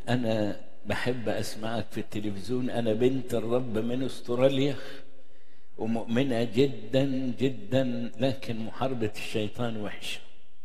أنا بحب أسمعك في التلفزيون أنا بنت الرب من أستراليا ومؤمنة جدا جدا لكن محاربة الشيطان وحشة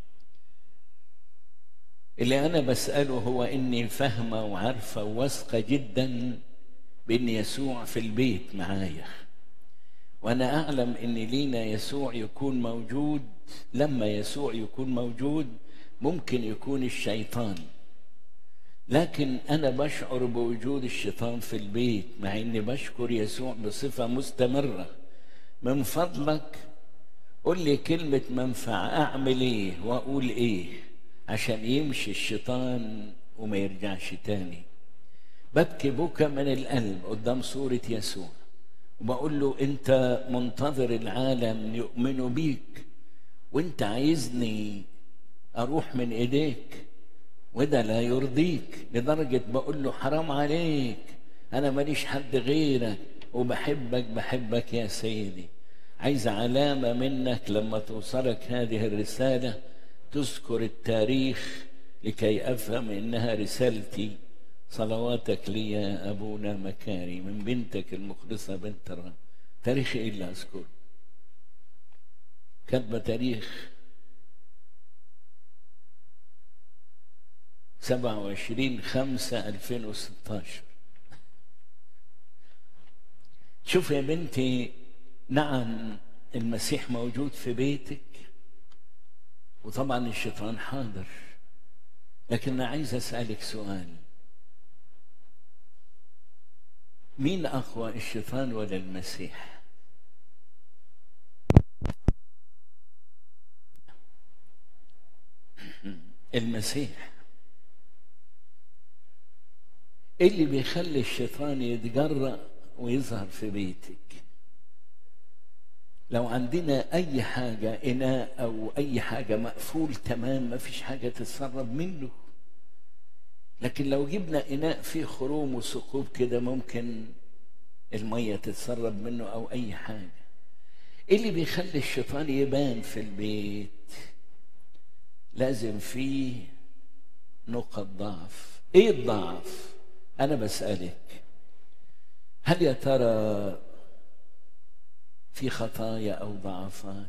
اللي أنا بسأله هو إني فاهمة وعارفة وواثقة جدا بإن يسوع في البيت معايا وأنا أعلم إن لينا يسوع يكون موجود لما يسوع يكون موجود ممكن يكون الشيطان لكن أنا بشعر بوجود الشيطان في البيت مع إني بشكر يسوع بصفة مستمرة من فضلك قل لي كلمة منفعة أعمل إيه وأقول إيه عشان يمشي الشيطان وما يرجعش تاني ببكي بكى من القلب قدام صورة يسوع وبقول له أنت منتظر العالم يؤمنوا بيك وأنت عايزني أروح من إيديك وده لا يرضيك لدرجة بقول له حرام عليك أنا ماليش حد غيرك وبحبك بحبك يا سيدي عايز علامة منك لما توصلك هذه الرسالة تذكر التاريخ لكي أفهم إنها رسالتي صلواتك لي يا أبونا مكاري من بنتك المخلصة بنت الرب تاريخ إيه اللي أذكره كاتبة تاريخ سبعة وعشرين خمسة ألفين وستاشر شوف يا بنتي نعم المسيح موجود في بيتك وطبعا الشيطان حاضر لكن أنا عايز أسألك سؤال مين أقوى الشيطان ولا المسيح المسيح ايه اللي بيخلي الشيطان يتجرأ ويظهر في بيتك لو عندنا اي حاجة اناء او اي حاجة مقفول تمام ما فيش حاجة تتسرب منه لكن لو جبنا اناء فيه خروم وثقوب كده ممكن المية تتسرب منه او اي حاجة ايه اللي بيخلي الشيطان يبان في البيت لازم فيه نقط ضعف ايه الضعف أنا بسألك هل يا ترى في خطايا أو ضعفات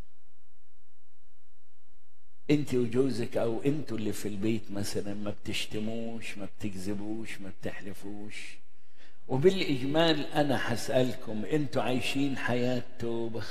أنت وجوزك أو أنتوا اللي في البيت مثلا ما بتشتموش ما بتكذبوش ما بتحلفوش وبالإجمال أنا هسألكم أنتوا عايشين حياة توبة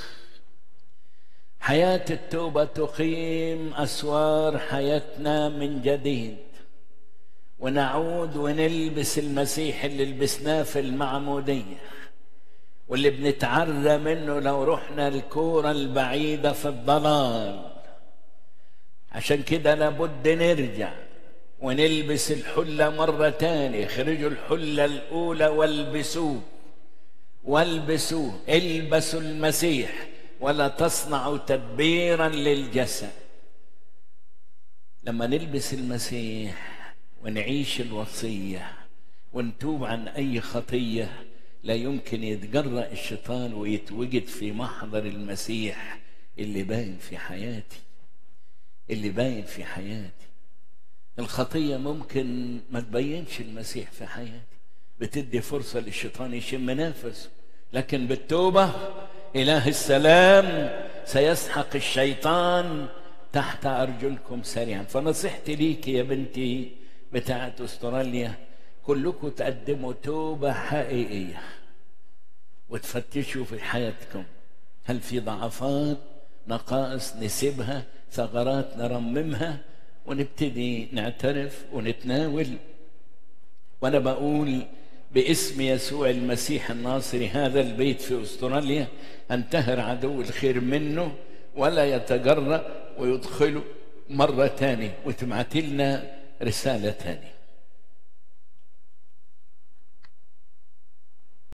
حياة التوبة تقيم أسوار حياتنا من جديد ونعود ونلبس المسيح اللي لبسناه في المعمودية واللي بنتعرى منه لو رحنا الكورة البعيدة في الضلال عشان كده لابد نرجع ونلبس الحلة مرة تانية اخرجوا الحلة الأولى والبسوه والبسوه البسوا المسيح ولا تصنعوا تدبيرا للجسد لما نلبس المسيح ونعيش الوصية ونتوب عن أي خطية لا يمكن يتجرأ الشيطان ويتوجد في محضر المسيح اللي باين في حياتي اللي باين في حياتي الخطية ممكن ما تبينش المسيح في حياتي بتدي فرصة للشيطان يشم نفسه لكن بالتوبة إله السلام سيسحق الشيطان تحت أرجلكم سريعا فنصيحتي ليك يا بنتي بتاعت استراليا كلكم تقدموا توبة حقيقية وتفتشوا في حياتكم هل في ضعفات نقائص نسيبها ثغرات نرممها ونبتدي نعترف ونتناول وانا بقول باسم يسوع المسيح الناصري هذا البيت في استراليا انتهر عدو الخير منه ولا يتجرأ ويدخله مرة تانية وتبعت لنا رسالة تانية